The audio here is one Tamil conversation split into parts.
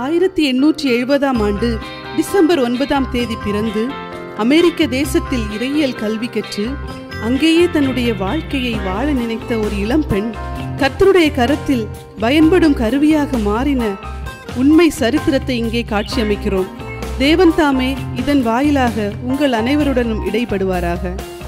ஆயிரத்தி எண்ணூற்றி எழுபதாம் ஆண்டு டிசம்பர் ஒன்பதாம் தேதி பிறந்து அமெரிக்க தேசத்தில் இறையியல் கல்வி கற்று அங்கேயே தன்னுடைய வாழ்க்கையை வாழ நினைத்த ஒரு இளம்பெண் கர்த்தருடைய கரத்தில் பயன்படும் கருவியாக மாறின உண்மை சரித்திரத்தை இங்கே காட்சியமைக்கிறோம் தேவன் தாமே இதன் வாயிலாக உங்கள் அனைவருடனும் இடைப்படுவாராக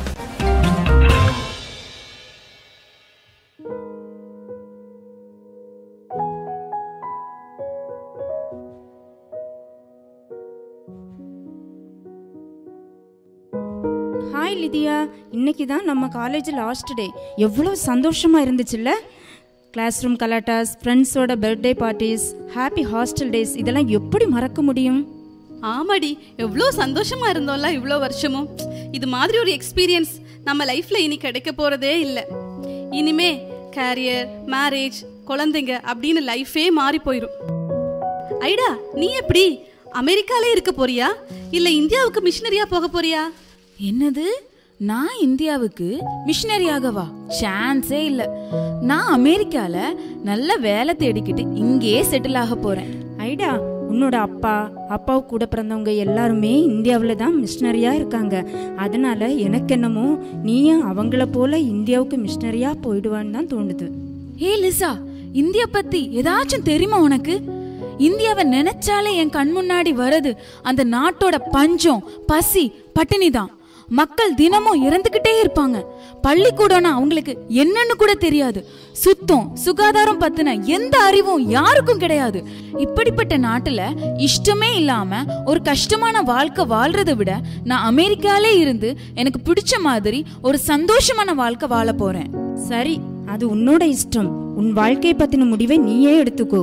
ஹாய் லிதியா இன்னைக்கு தான் நம்ம காலேஜ் லாஸ்ட் டே எவ்வளோ சந்தோஷமாக இருந்துச்சுல்ல கிளாஸ் ரூம் கலாட்டாஸ் ஃப்ரெண்ட்ஸோட birthday parties happy hostel days இதெல்லாம் எப்படி மறக்க முடியும் ஆமாடி எவ்வளோ சந்தோஷமா இருந்தோம்ல இவ்வளோ வருஷமும் இது மாதிரி ஒரு எக்ஸ்பீரியன்ஸ் நம்ம லைஃப்ல இனி கிடைக்க போறதே இல்லை இனிமே கேரியர் மேரேஜ் குழந்தைங்க அப்படின்னு லைஃபே மாறி போயிடும் ஐடா நீ எப்படி அமெரிக்காலே இருக்க போறியா இல்ல இந்தியாவுக்கு மிஷினரியா போக போறியா என்னது நான் இந்தியாவுக்கு மிஷினரியாகவா சான்ஸே இல்ல நான் அமெரிக்கால நல்ல வேலை தேடிக்கிட்டு இங்கேயே செட்டில் ஆக போறேன் ஐடா உன்னோட அப்பா அப்பாவு கூட பிறந்தவங்க எல்லாருமே இந்தியாவில் தான் மிஷினரியாக இருக்காங்க அதனால எனக்கு என்னமோ நீயும் அவங்கள போல இந்தியாவுக்கு மிஷினரியாக போயிடுவான்னு தான் தோணுது ஹே லிசா இந்தியா பத்தி ஏதாச்சும் தெரியுமா உனக்கு இந்தியாவை நினைச்சாலே என் கண் முன்னாடி வருது அந்த நாட்டோட பஞ்சம் பசி பட்டினி தான் மக்கள் தினமும் இறந்துகிட்டே இருப்பாங்க பள்ளிக்கூடம்னா அவங்களுக்கு என்னன்னு கூட தெரியாது சுத்தம் சுகாதாரம் பத்தின எந்த அறிவும் யாருக்கும் கிடையாது இப்படிப்பட்ட நாட்டுல இஷ்டமே இல்லாம ஒரு கஷ்டமான வாழ்க்கை வாழ்றதை விட நான் அமெரிக்காலே இருந்து எனக்கு பிடிச்ச மாதிரி ஒரு சந்தோஷமான வாழ்க்கை வாழ போறேன் சரி அது உன்னோட இஷ்டம் உன் வாழ்க்கை பத்தின முடிவை நீயே எடுத்துக்கோ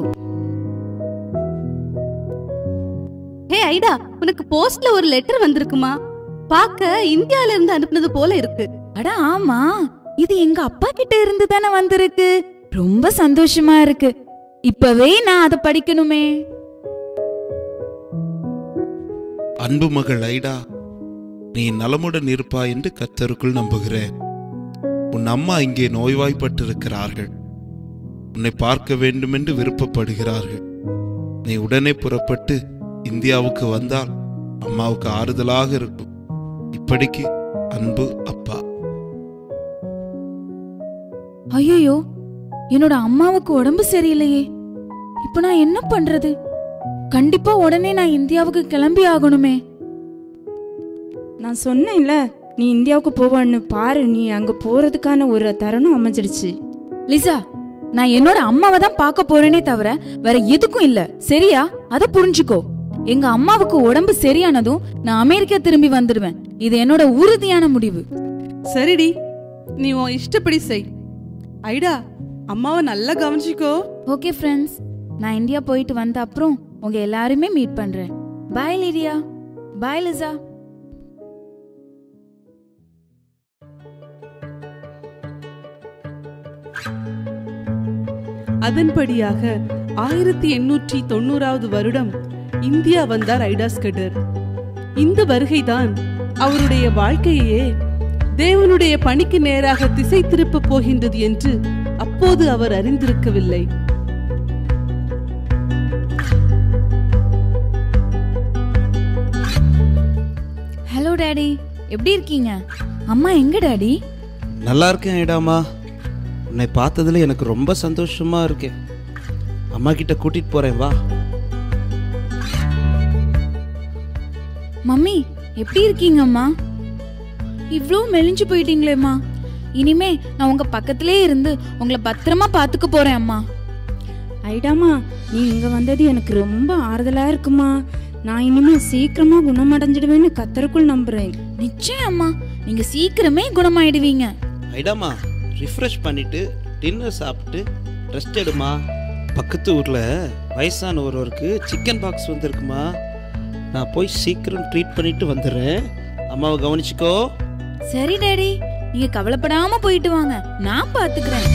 ஹே ஐடா உனக்கு போஸ்ட்ல ஒரு லெட்டர் வந்திருக்குமா பார்க்க இந்தியால இருந்து அனுப்புனது போல இருக்கு அட ஆமா இது எங்க அப்பா கிட்ட இருந்து தானே வந்திருக்கு ரொம்ப சந்தோஷமா இருக்கு இப்பவே நான் அதை படிக்கணுமே அன்பு மகள் ஐடா நீ நலமுடன் இருப்பாய் என்று கர்த்தருக்குள் நம்புகிறேன் உன் அம்மா இங்கே நோய்வாய்ப்பட்டிருக்கிறார்கள் உன்னை பார்க்க வேண்டும் என்று விருப்பப்படுகிறார்கள் நீ உடனே புறப்பட்டு இந்தியாவுக்கு வந்தால் அம்மாவுக்கு ஆறுதலாக இருக்கும் இப்படிக்கு அன்பு அப்பா ஐயோ என்னோட அம்மாவுக்கு உடம்பு சரியில்லையே இப்போ நான் என்ன பண்றது கண்டிப்பா உடனே நான் இந்தியாவுக்கு கிளம்பி ஆகணுமே நான் சொன்னேன்ல நீ இந்தியாவுக்கு போவான்னு பாரு நீ அங்க போறதுக்கான ஒரு தருணம் அமைஞ்சிடுச்சு லிசா நான் என்னோட அம்மாவை தான் பார்க்க போறேனே தவிர வேற எதுக்கும் இல்ல சரியா அத புரிஞ்சுக்கோ எங்க அம்மாவுக்கு உடம்பு சரியானதும் நான் அமெரிக்கா திரும்பி வந்துடுவேன் இது என்னோட உறுதியான முடிவு சரிடி நீ உன் இஷ்டப்படி செய் ஐடா அம்மாவை நல்லா கவனிச்சிக்கோ ஓகே ஃப்ரெண்ட்ஸ் நான் இந்தியா போயிட்டு வந்த அப்புறம் உங்க எல்லாருமே மீட் பண்றேன் பாய் லிடியா பாய் லிசா அதன்படியாக ஆயிரத்தி எண்ணூற்றி தொண்ணூறாவது வருடம் இந்தியா வந்தார் ஐடாஸ்கடர் இந்த வருகைதான் அவருடைய வாழ்க்கையே தேவனுடைய பணிக்கு நேராக திசை திருப்பப் போகின்றது என்று அப்போது அவர் அறிந்திருக்கவில்லை ஹலோ டாடி எப்படி இருக்கீங்க அம்மா எங்க டாடி நல்லா இருக்கேன் ஐடாமா உன்னை பார்த்ததுல எனக்கு ரொம்ப சந்தோஷமா இருக்கேன் அம்மா கிட்ட கூட்டிட்டு போறேன் வா மம்மி எப்படி இருக்கீங்க அம்மா இவ்ளோ மெலிஞ்சு போயிட்டீங்களேம்மா இனிமே நான் உங்க பக்கத்திலே இருந்து உங்களை பத்திரமா பாத்துக்க போறேன் அம்மா ஐடாமா நீ இங்க வந்தது எனக்கு ரொம்ப ஆறுதலா இருக்குமா நான் இனிமே சீக்கிரமா குணமடைஞ்சிடுவேன்னு கத்தருக்குள் நம்புறேன் நிச்சயம் அம்மா நீங்க சீக்கிரமே குணமாயிடுவீங்க ஐடாமா ரிஃப்ரெஷ் பண்ணிட்டு டின்னர் சாப்பிட்டு ரெஸ்ட் எடுமா பக்கத்து ஊரில் வயசான ஒருவருக்கு சிக்கன் பாக்ஸ் வந்திருக்குமா நான் போய் சீக்கிரம் ட்ரீட் பண்ணிட்டு வந்துடுறேன் அம்மாவை கவனிச்சுக்கோ சரி டாடி நீங்க கவலைப்படாம போயிட்டு வாங்க நான் பாத்துக்கிறேன்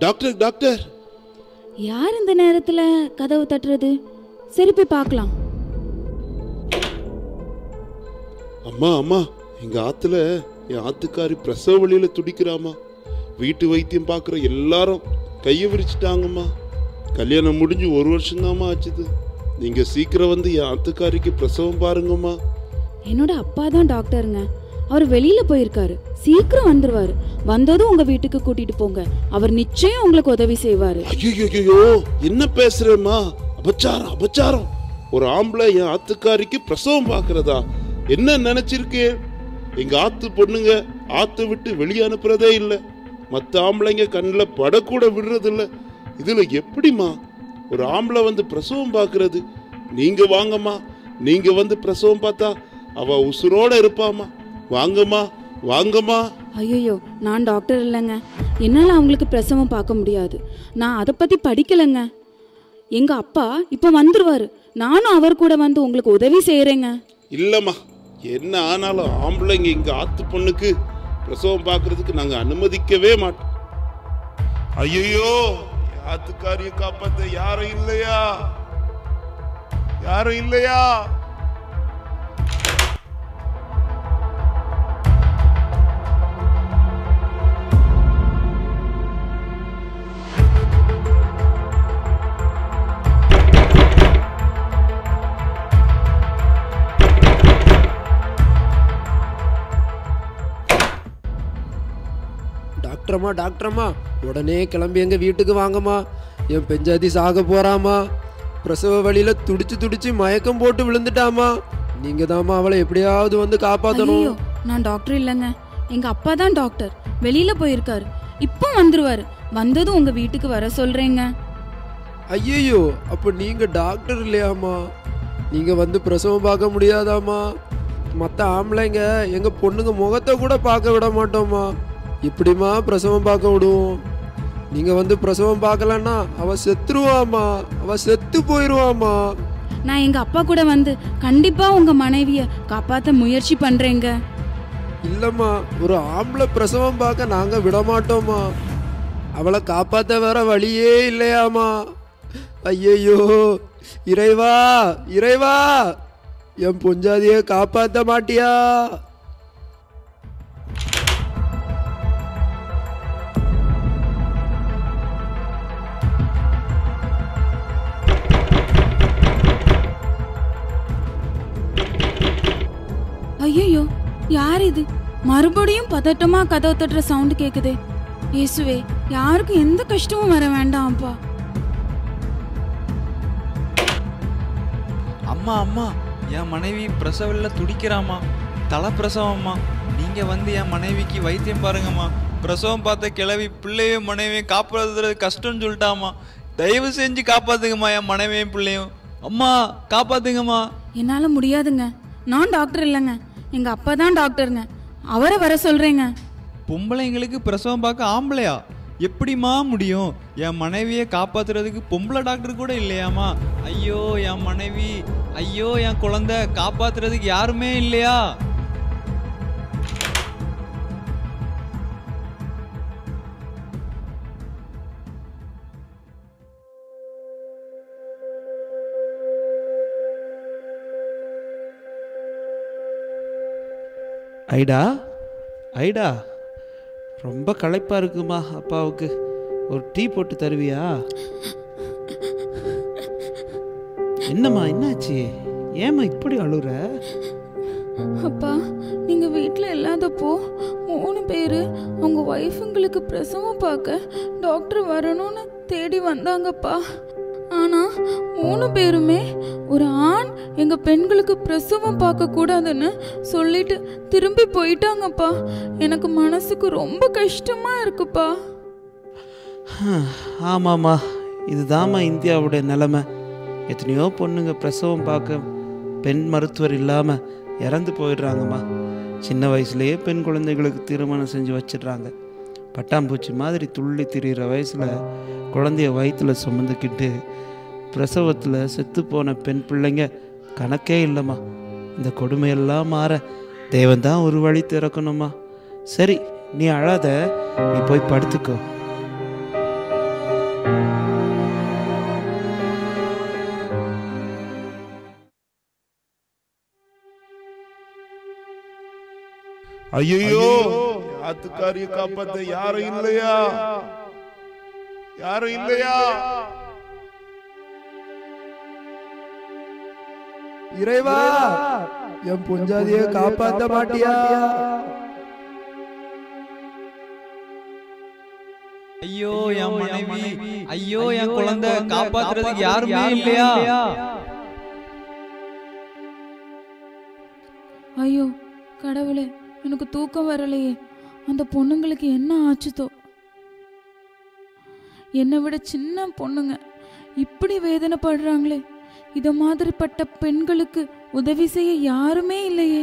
டாக்டர் டாக்டர் யார் இந்த நேரத்துல கதவு தட்டுறது சரி போய் பார்க்கலாம் அம்மா அம்மா எங்க ஆத்துல என் ஆத்துக்காரி பிரசவ வழியில துடிக்கிறாமா வீட்டு வைத்தியம் பார்க்குற எல்லாரும் கையை விரிச்சிட்டாங்கம்மா கல்யாணம் முடிஞ்சு ஒரு வருஷம் ஆச்சுது நீங்க சீக்கிரம் வந்து என் ஆத்துக்காரிக்கு பிரசவம் பாருங்கம்மா என்னோட அப்பா தான் டாக்டருங்க அவர் வெளியில போயிருக்காரு சீக்கிரம் வந்துருவாரு வந்ததும் உங்க வீட்டுக்கு கூட்டிட்டு போங்க அவர் நிச்சயம் உங்களுக்கு உதவி செய்வாரு ஐயோ என்ன பேசுறேம்மா அபச்சாரம் அபச்சாரம் ஒரு ஆம்பளை என் ஆத்துக்காரிக்கு பிரசவம் பார்க்கறதா என்ன நினைச்சிருக்கே எங்க ஆத்து பொண்ணுங்க ஆத்து விட்டு வெளியே அனுப்புறதே இல்லை மற்ற ஆம்பளைங்க கண்ணில் படக்கூட விடுறது இல்ல இதுல எப்படிம்மா ஒரு ஆம்பளை வந்து பிரசவம் பார்க்கறது நீங்க வாங்கம்மா நீங்க வந்து பிரசவம் பார்த்தா அவ உசுரோட இருப்பாம்மா வாங்கம்மா வாங்கம்மா ஐயோ நான் டாக்டர் இல்லைங்க என்னால் அவங்களுக்கு பிரசவம் பார்க்க முடியாது நான் அதை பற்றி படிக்கலைங்க எங்கள் அப்பா இப்போ வந்துருவாரு நானும் அவர் கூட வந்து உங்களுக்கு உதவி செய்கிறேங்க இல்லம்மா என்ன ஆனாலும் ஆம்பளைங்க இங்க ஆத்து பொண்ணுக்கு பிரசவம் பார்க்கறதுக்கு நாங்க அனுமதிக்கவே மாட்டோம் ஐயோ ஆத்துக்காரிய காப்பாத்த யாரும் இல்லையா யாரும் இல்லையா டாக்டரம்மா டாக்டரம்மா உடனே கிளம்பி எங்கள் வீட்டுக்கு வாங்கம்மா என் பெஞ்சாதி சாக போறாமா பிரசவ வழியில துடிச்சு துடிச்சு மயக்கம் போட்டு விழுந்துட்டாமா நீங்க தாம்மா அவளை எப்படியாவது வந்து ஐயோ காப்பாத்தணும் நான் டாக்டர் இல்லைங்க எங்கள் அப்பா தான் டாக்டர் வெளியில் போயிருக்காரு இப்போ வந்துருவாரு வந்ததும் உங்கள் வீட்டுக்கு வர சொல்கிறேங்க ஐயோ அப்ப நீங்க டாக்டர் இல்லையாம்மா நீங்க வந்து பிரசவம் பார்க்க முடியாதாம்மா மற்ற ஆம்பளைங்க எங்க பொண்ணுங்க முகத்தை கூட பார்க்க விட மாட்டோம்மா இப்படிம்மா பிரசவம் பார்க்க விடுவோம் நீங்க வந்து பிரசவம் பார்க்கலன்னா அவ செத்துருவாம்மா அவ செத்து போயிருவாம்மா நான் எங்கள் அப்பா கூட வந்து கண்டிப்பாக உங்கள் மனைவியை காப்பாற்ற முயற்சி பண்ணுறேங்க இல்லம்மா ஒரு ஆம்பளை பிரசவம் பார்க்க நாங்க விட மாட்டோம்மா அவளை காப்பாத்த வேற வழியே இல்லையாமா ஐயையோ இறைவா இறைவா என் பொஞ்சாதியை காப்பாத்த மாட்டியா ஐயோ யார் இது மறுபடியும் பதட்டமா கதவு தட்டுற சவுண்ட் கேக்குதே இயேசுவே யாருக்கும் எந்த கஷ்டமும் வர வேண்டாம்ப்பா அம்மா அம்மா என் மனைவி பிரசவில்ல துடிக்கிறாம்மா தலை பிரசவம்மா நீங்க வந்து என் மனைவிக்கு வைத்தியம் பாருங்கம்மா பிரசவம் பார்த்த கிழவி பிள்ளையும் மனைவியும் காப்பாத்துறது கஷ்டம்னு சொல்லிட்டாம்மா தயவு செஞ்சு காப்பாத்துங்கம்மா என் மனைவியும் பிள்ளையும் அம்மா காப்பாத்துங்கம்மா என்னால முடியாதுங்க நான் டாக்டர் இல்லைங்க எங்க அப்பா தான் டாக்டருங்க அவரை வர சொல்றேங்க பொம்பளைங்களுக்கு பிரசவம் பார்க்க ஆம்பளையா எப்படிம்மா முடியும் என் மனைவியை காப்பாத்துறதுக்கு பொம்பளை டாக்டர் கூட இல்லையாம்மா ஐயோ என் மனைவி ஐயோ என் குழந்தை காப்பாத்துறதுக்கு யாருமே இல்லையா ஐடா ஐடா ரொம்ப களைப்பாக இருக்குமா அப்பாவுக்கு ஒரு டீ போட்டு தருவியா என்னம்மா என்னாச்சு ஏம்மா இப்படி அழுற அப்பா நீங்க வீட்டில் இல்லாதப்போ மூணு பேர் உங்க ஒய்ஃபுங்களுக்கு பிரசவம் பார்க்க டாக்டர் வரணும்னு தேடி வந்தாங்கப்பா ஆனா மூணு பேருமே ஒரு ஆண் எங்க பெண்களுக்கு பிரசவம் பார்க்க கூடாதுன்னு சொல்லிட்டு திரும்பி போயிட்டாங்கப்பா எனக்கு மனசுக்கு ரொம்ப கஷ்டமா இருக்குப்பா ஆமாம்மா இதுதாம்மா இந்தியாவுடைய நிலைமை எத்தனையோ பொண்ணுங்க பிரசவம் பார்க்க பெண் மருத்துவர் இல்லாமல் இறந்து போயிடுறாங்கம்மா சின்ன வயசுலேயே பெண் குழந்தைகளுக்கு திருமணம் செஞ்சு வச்சிடுறாங்க பட்டாம்பூச்சி மாதிரி துள்ளி திரியிற வயசில் குழந்தைய வயிற்றுல சுமந்துக்கிட்டு பிரசவத்தில் செத்துப்போன பெண் பிள்ளைங்க கணக்கே இல்லைம்மா இந்த கொடுமையெல்லாம் மாற தேவன் தான் ஒரு வழி திறக்கணுமா சரி நீ அழாத நீ போய் படுத்துக்கோ ஐயோ ஆத்துக்காரிய காப்பாத்த யாரும் இல்லையா யாரும் இல்லையா இறைவா என் பொஞ்சாதிய காப்பாத்த மாட்டியா ஐயோ என் மனைவி ஐயோ என் குழந்தை காப்பாத்துறதுக்கு யாருமே இல்லையா ஐயோ கடவுளே எனக்கு தூக்கம் வரலையே அந்த பொண்ணுங்களுக்கு என்ன ஆச்சுதோ என்னை விட சின்ன பொண்ணுங்க இப்படி வேதனைப்படுறாங்களே இத மாதிரிப்பட்ட பெண்களுக்கு உதவி செய்ய யாருமே இல்லையே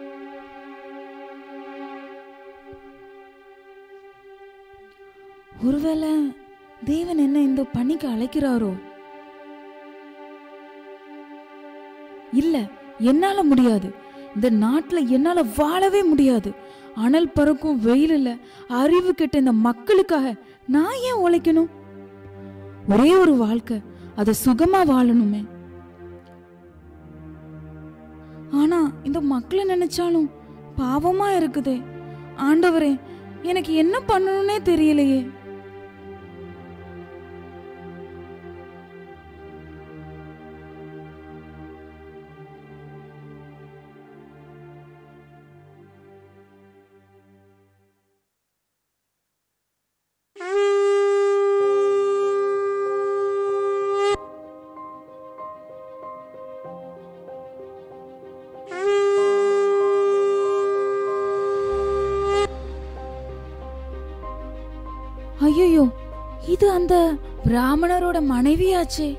ஒருவேளை தேவன் என்ன இந்த பணிக்கு அழைக்கிறாரோ இல்ல என்னால முடியாது இந்த நாட்டுல என்னால வாழவே முடியாது அனல் பறக்கும் வெயிலில் அறிவு கெட்ட இந்த மக்களுக்காக நான் ஏன் உழைக்கணும் ஒரே ஒரு வாழ்க்கை அதை சுகமா வாழணுமே ஆனா இந்த மக்களை நினைச்சாலும் பாவமா இருக்குதே ஆண்டவரே எனக்கு என்ன பண்ணணும்னே தெரியலையே ஐயோ இது அந்த பிராமணரோட மனைவியாச்சே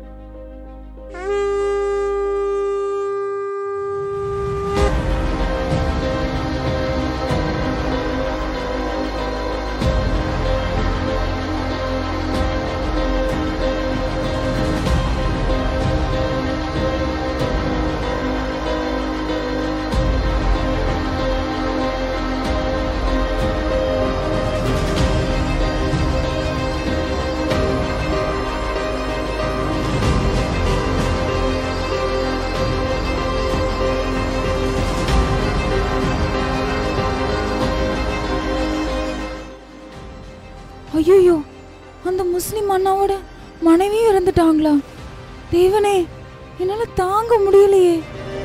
ஐயோ அந்த முஸ்லிம் அண்ணாவோட மனைவியும் இறந்துட்டாங்களா தேவனே என்னால தாங்க முடியலையே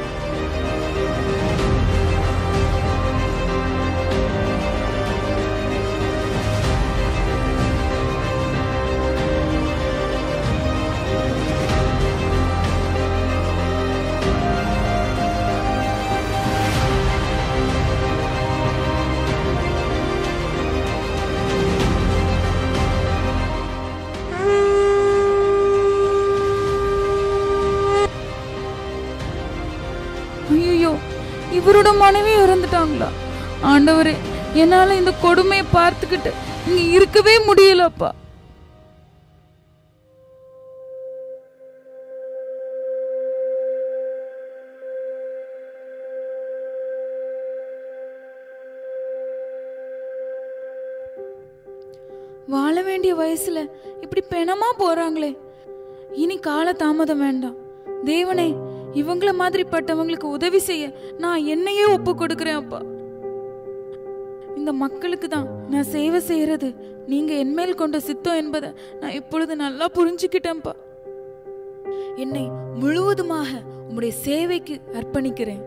ஐயோ இவரோட மனைவி இறந்துட்டாங்களா ஆண்டவரே என்னால இந்த கொடுமையை பார்த்துக்கிட்டு இங்க இருக்கவே முடியலப்பா வாழ வேண்டிய வயசுல இப்படி பெணமா போறாங்களே இனி கால தாமதம் வேண்டாம் தேவனே இவங்கள மாதிரிப்பட்டவங்களுக்கு உதவி செய்ய நான் என்னையே ஒப்பு கொடுக்கிறேன் அப்பா இந்த மக்களுக்கு தான் நான் சேவை செய்யறது நீங்க என்மேல் கொண்ட சித்தம் என்பதை நான் இப்பொழுது நல்லா புரிஞ்சுக்கிட்டேன்ப்பா என்னை முழுவதுமாக உம்முடைய சேவைக்கு அர்ப்பணிக்கிறேன்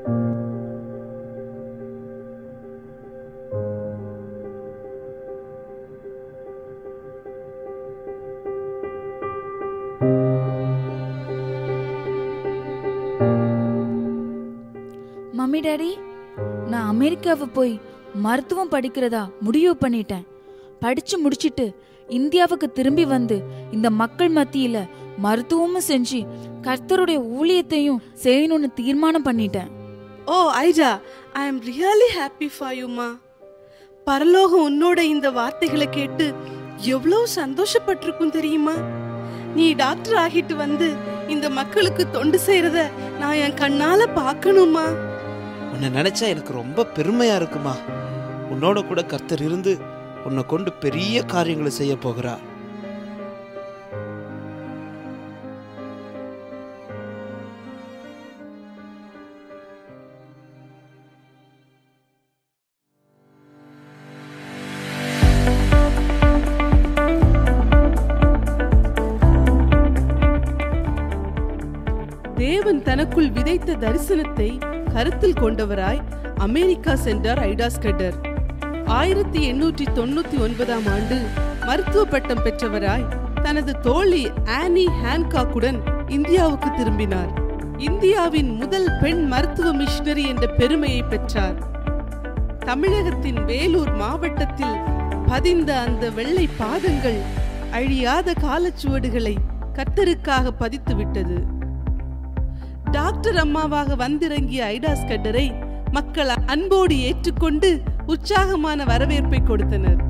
மம்மி டாடி நான் அமெரிக்காவை போய் மருத்துவம் படிக்கிறதா முடிவு பண்ணிட்டேன் படிச்சு முடிச்சிட்டு இந்தியாவுக்கு திரும்பி வந்து இந்த மக்கள் மத்தியில மருத்துவமும் செஞ்சு கர்த்தருடைய ஊழியத்தையும் செய்யணும்னு தீர்மானம் பண்ணிட்டேன் oh Aija I am really happy for யூமா பரலோகம் உன்னோட இந்த வார்த்தைகளை கேட்டு எவ்வளவு சந்தோஷப்பட்டிருக்கும் தெரியுமா நீ டாக்டர் ஆகிட்டு வந்து இந்த மக்களுக்கு தொண்டு செய்யறத நான் என் கண்ணால பார்க்கணுமா உன்னை நினைச்சா எனக்கு ரொம்ப பெருமையா இருக்குமா உன்னோட கூட கர்த்தர் இருந்து உன்னை கொண்டு பெரிய காரியங்களை செய்ய போகிறா தனக்குள் விதைத்த தரிசனத்தை கருத்தில் கொண்டவராய் அமெரிக்கா சென்றார் ஐடாஸ்கட்டர் ஆயிரத்தி எண்ணூற்றி தொண்ணூத்தி ஒன்பதாம் ஆண்டு மருத்துவ பட்டம் பெற்றவராய் தனது தோழி ஆனி ஹான்காக்குடன் இந்தியாவுக்கு திரும்பினார் இந்தியாவின் முதல் பெண் மருத்துவ மிஷனரி என்ற பெருமையை பெற்றார் தமிழகத்தின் வேலூர் மாவட்டத்தில் பதிந்த அந்த வெள்ளை பாதங்கள் அழியாத காலச்சுவடுகளை கத்தருக்காக பதித்து விட்டது டாக்டர் அம்மாவாக வந்திறங்கிய ஐடாஸ் கட்டரை மக்கள் அன்போடு ஏற்றுக்கொண்டு உற்சாகமான வரவேற்பை கொடுத்தனர்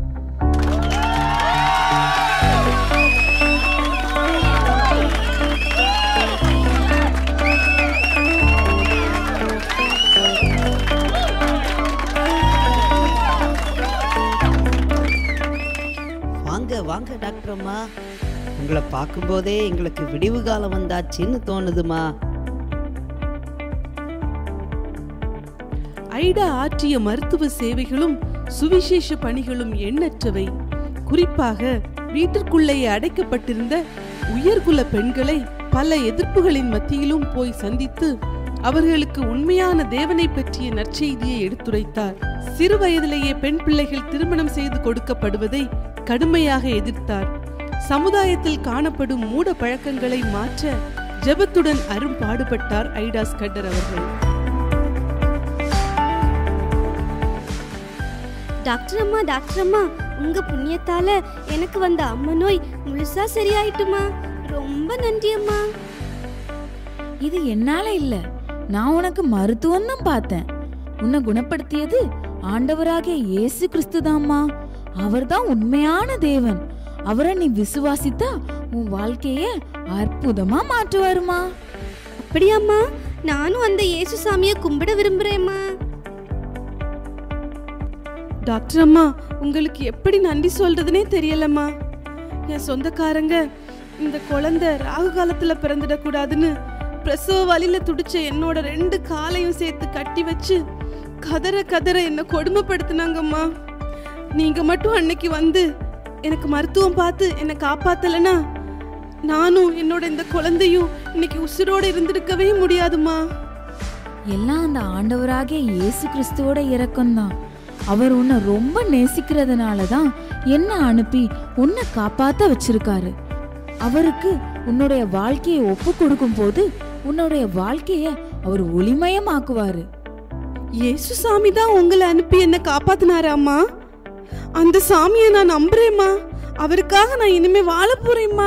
வாங்க வாங்க டாக்டர் அம்மா உங்களை பார்க்கும்போதே எங்களுக்கு விடிவு காலம் வந்தாச்சுன்னு தோணுதுமா ஐடா ஆற்றிய மருத்துவ சேவைகளும் சுவிசேஷ பணிகளும் எண்ணற்றவை குறிப்பாக வீட்டிற்குள்ளேயே அடைக்கப்பட்டிருந்த உயர்குல பெண்களை பல எதிர்ப்புகளின் மத்தியிலும் போய் சந்தித்து அவர்களுக்கு உண்மையான தேவனை பற்றிய நற்செய்தியை எடுத்துரைத்தார் சிறு வயதிலேயே பெண் பிள்ளைகள் திருமணம் செய்து கொடுக்கப்படுவதை கடுமையாக எதிர்த்தார் சமுதாயத்தில் காணப்படும் மூட பழக்கங்களை மாற்ற ஜெபத்துடன் அரும்பாடுபட்டார் ஐடாஸ் கட்டர் அவர்கள் டாக்டர் அம்மா டாக்டர் அம்மா உங்க புண்ணியத்தால எனக்கு வந்த அம்மா நோய் முழுசா சரியாயிட்டுமா ரொம்ப நன்றி அம்மா இது என்னால இல்ல நான் உனக்கு மருத்துவம் தான் பார்த்தேன் உன்னை குணப்படுத்தியது ஆண்டவராகிய இயேசு கிறிஸ்துதாம்மா அவர்தான் உண்மையான தேவன் அவரை நீ விசுவாசித்தா உன் வாழ்க்கைய அற்புதமா மாற்றுவாருமா அப்படியாம்மா நானும் அந்த இயேசு சாமியை கும்பிட விரும்புறேம்மா டாக்டர் அம்மா உங்களுக்கு எப்படி நன்றி சொல்றதுனே தெரியலம்மா என் சொந்தக்காரங்க இந்த குழந்தை ராகு காலத்துல பிறந்துடக்கூடாதுன்னு பிரசவ வலியில துடிச்ச என்னோட ரெண்டு காலையும் சேர்த்து கட்டி வச்சு கதற கதற என்ன கொடுமைப்படுத்தினாங்கம்மா நீங்க மட்டும் அன்னைக்கு வந்து எனக்கு மருத்துவம் பார்த்து என்னை காப்பாத்தலனா நானும் என்னோட இந்த குழந்தையும் இன்னைக்கு உசுரோட இருந்திருக்கவே முடியாதுமா எல்லாம் அந்த ஆண்டவராகிய இயேசு கிறிஸ்துவோட இரக்கம்தான் அவர் உன்னை ரொம்ப நேசிக்கிறதுனால தான் என்ன அனுப்பி உன்னை காப்பாத்த வச்சிருக்காரு அவருக்கு உன்னுடைய வாழ்க்கையை ஒப்பு கொடுக்கும் போது உன்னுடைய வாழ்க்கைய அவர் ஒளிமயமாக்குவாரு இயேசு சாமி தான் உங்களை அனுப்பி என்ன காப்பாத்தினாராம்மா அந்த சாமியை நான் நம்புறேம்மா அவருக்காக நான் இனிமே வாழ போறேம்மா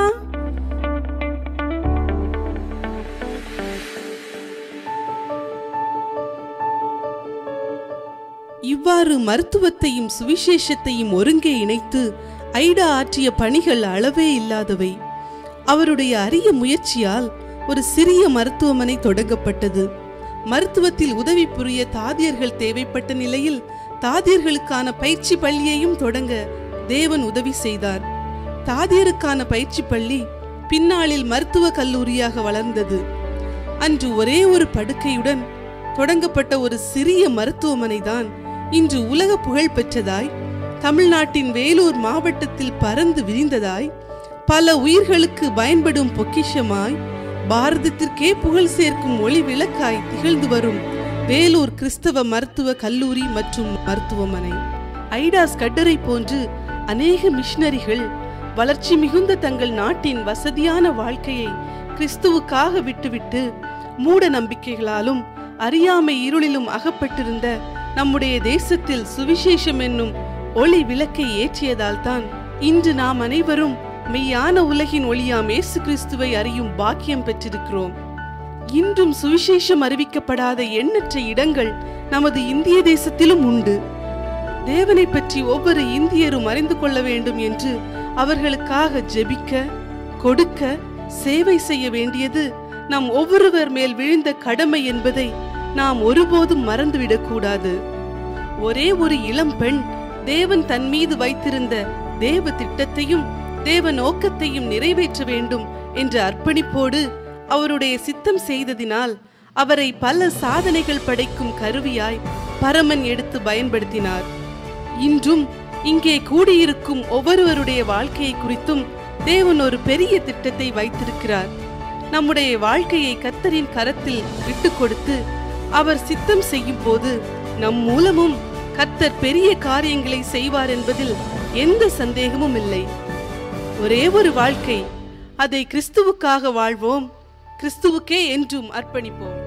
இவ்வாறு மருத்துவத்தையும் சுவிசேஷத்தையும் ஒருங்கே இணைத்து ஐடா ஆற்றிய பணிகள் அளவே இல்லாதவை அவருடைய அரிய முயற்சியால் ஒரு சிறிய மருத்துவமனை தொடங்கப்பட்டது மருத்துவத்தில் உதவி புரிய தாதியர்கள் தேவைப்பட்ட நிலையில் தாதியர்களுக்கான பயிற்சி பள்ளியையும் தொடங்க தேவன் உதவி செய்தார் தாதியருக்கான பயிற்சி பள்ளி பின்னாளில் மருத்துவ கல்லூரியாக வளர்ந்தது அன்று ஒரே ஒரு படுக்கையுடன் தொடங்கப்பட்ட ஒரு சிறிய மருத்துவமனை தான் இன்று உலக புகழ் பெற்றதாய் தமிழ்நாட்டின் வேலூர் மாவட்டத்தில் பறந்து விரிந்ததாய் பல உயிர்களுக்கு பயன்படும் பொக்கிஷமாய் பாரதத்திற்கே புகழ் சேர்க்கும் ஒளி விளக்காய் திகழ்ந்து வரும் வேலூர் கிறிஸ்தவ மருத்துவ கல்லூரி மற்றும் மருத்துவமனை ஐடாஸ் கட்டரை போன்று அநேக மிஷனரிகள் வளர்ச்சி மிகுந்த தங்கள் நாட்டின் வசதியான வாழ்க்கையை கிறிஸ்துவுக்காக விட்டுவிட்டு மூட நம்பிக்கைகளாலும் அறியாமை இருளிலும் அகப்பட்டிருந்த நம்முடைய தேசத்தில் சுவிசேஷம் என்னும் ஒளி விளக்கை ஏற்றியதால் தான் இன்று நாம் அனைவரும் மெய்யான உலகின் ஒளியாம் இயேசு கிறிஸ்துவை அறியும் பாக்கியம் பெற்றிருக்கிறோம் இன்றும் சுவிசேஷம் அறிவிக்கப்படாத எண்ணற்ற இடங்கள் நமது இந்திய தேசத்திலும் உண்டு தேவனை பற்றி ஒவ்வொரு இந்தியரும் அறிந்து கொள்ள வேண்டும் என்று அவர்களுக்காக ஜெபிக்க கொடுக்க சேவை செய்ய வேண்டியது நம் ஒவ்வொருவர் மேல் விழுந்த கடமை என்பதை நாம் ஒருபோதும் மறந்துவிடக் கூடாது ஒரே ஒரு இளம் பெண் தேவன் தன் மீது வைத்திருந்த தேவ திட்டத்தையும் தேவ நோக்கத்தையும் நிறைவேற்ற வேண்டும் என்ற அர்ப்பணிப்போடு அவருடைய சித்தம் செய்ததினால் அவரை பல சாதனைகள் படைக்கும் கருவியாய் பரமன் எடுத்து பயன்படுத்தினார் இன்றும் இங்கே கூடியிருக்கும் ஒவ்வொருவருடைய வாழ்க்கையை குறித்தும் தேவன் ஒரு பெரிய திட்டத்தை வைத்திருக்கிறார் நம்முடைய வாழ்க்கையை கர்த்தரின் கரத்தில் விட்டு கொடுத்து அவர் சித்தம் செய்யும் போது நம் மூலமும் கர்த்தர் பெரிய காரியங்களை செய்வார் என்பதில் எந்த சந்தேகமும் இல்லை ஒரே ஒரு வாழ்க்கை அதை கிறிஸ்துவுக்காக வாழ்வோம் கிறிஸ்துவுக்கே என்றும் அர்ப்பணிப்போம்